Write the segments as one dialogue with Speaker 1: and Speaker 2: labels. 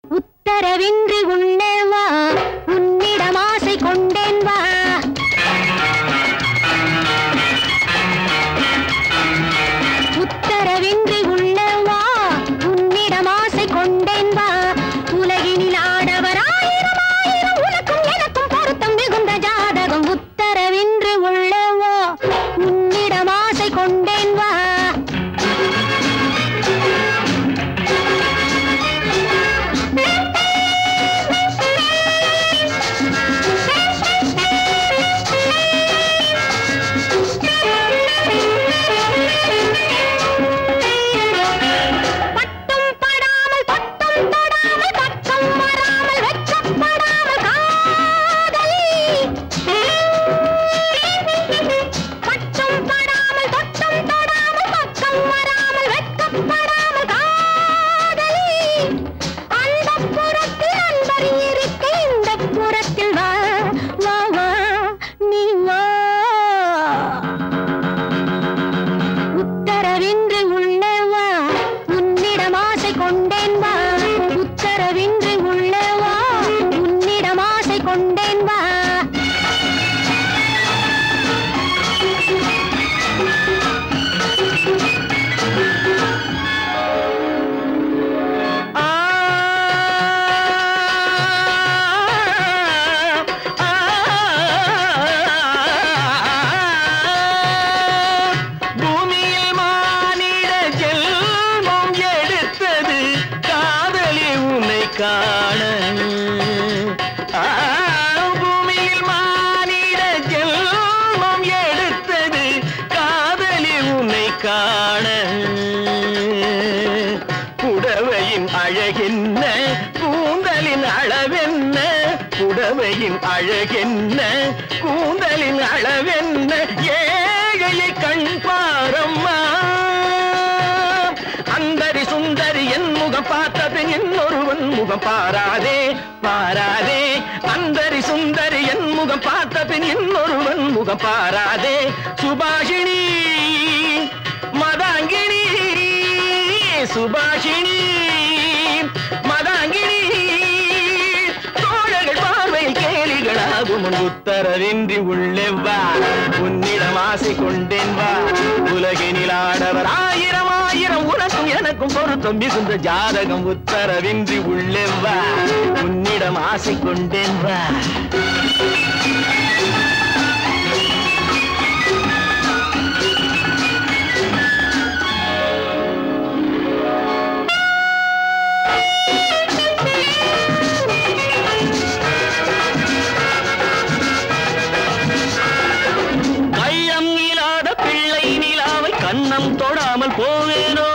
Speaker 1: உத்தரவின்றி உள்ளே வா உன்னிடம் ஆசை கொண்டேன் வா உத்தரவின்றி உள்ளே வா உன்னிடம் ஆசை கொண்டேன் வா உலகினில் ஆடவர் ஆயிரம் ஆயிரம் உனக்கும் எனக்கும் பொருத்தம் மிகுந்த ஜாதகம் உத்தரவின்றி உள்ளே வா உன்னிடம் ஆசை கொண்டேன் வா பட்டும் படாமல் பட்டும் தொடாமல் பக்கம் வராமல் வெட்கப்படாமல் காதலி பட்டும் படாமல் தொட்டும் தொடாமல் பக்கம் வராமல் வெட்கப்படாமல் காதலி அந்த புறத்தில் அன்பர் இருக்க இந்த புறத்தில் வா வா வா நீ வா உத்தரவின்றி உள்ளே வா உன்னிடம் ஆசை கொண்டேன் வா உத்தரவின்றி உள்ளே வா உன்னிடம் ஆசை கொண்டேன் வா
Speaker 2: பூமியில் மானிட ஜென்மம் எடுத்தது காதலி உன்னை காண ஆ, பூமியில் மானிட ஜென்மம் எடுத்தது காதலி உன்னை காண புடவையின் அழகென்ன கூந்தலின் அளவென்ன புடவையின் அழகென்ன கூந்தலின் அளவென்ன ஏழையை கண் பாரம்மா அந்தரி சுந்தரி என் முகம் பார்த்த பின் இன்னொருவன் முகம் பாராதே பாராதே அந்தரி சுந்தரி என் முகம் பார்த்த பின் இன்னொருவன் முகம் பாராதே சுபாஷினி மதாங்கினி சுபாஷினி மதாங்கினி தோழர்கள் பார்வையில் கேலிகளாகும் உன் உத்தரவின்றி உள்ளே வா உன்னிடம் ஆசை கொண்டேன் வா உலகினில் ஆடவர் ஆயிரம் ஆயிரம் உனக்கும் எனக்கும் பொருத்தம் மிகுந்த ஜாதகம் உத்தரவின்றி உள்ளே வா உன்னிடம் ஆசை கொண்டேன் வா கையம் இல்லாத பிள்ளை நிலாவை கண்ணம் தொடாமல் போவேனோ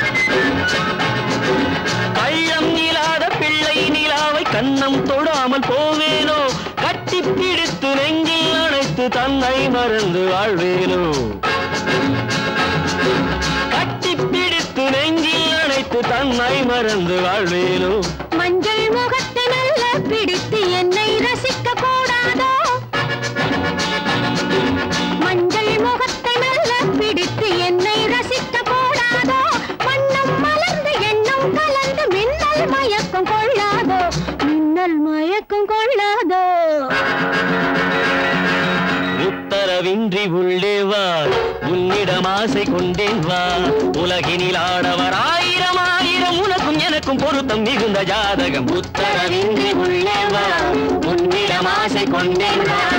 Speaker 2: கையம் இல்லாத பிள்ளை நிலாவை கண்ணம் தொடாமல் போவேனோ கட்டி பிடித்து நெஞ்சில் அணைத்து தன்னை மறந்து வாழ்வேனோ கட்டி பிடித்து நெஞ்சில் அணைத்து தன்னை மறந்து வாழ்வேனோ
Speaker 1: மஞ்சள் முகத்தை நல்ல பிடித்து என்னை ரசிக்க கூடாதோ மஞ்சள் முகத்தை நல்ல பிடித்து என்னை ரசிக்க கூடாதோ வண்ணம் மலர்ந்து எண்ணம் கலந்து மின்னல் மயக்கம் கொள்ளாதோ மின்னல் மயக்கம் கொள்ளாதோ
Speaker 2: உத்தரவின்றி உள்ளே வா உன்னிடம் ஆசை கொண்டேன் வா உலகினில் ஆடவர் ஆயிரம் ஆயிரம் உனக்கும் எனக்கும் பொருத்தம் மிகுந்த ஜாதகம் உத்தரவின்றி உள்ளே வா உன்னிடம் ஆசை கொண்டேன் வா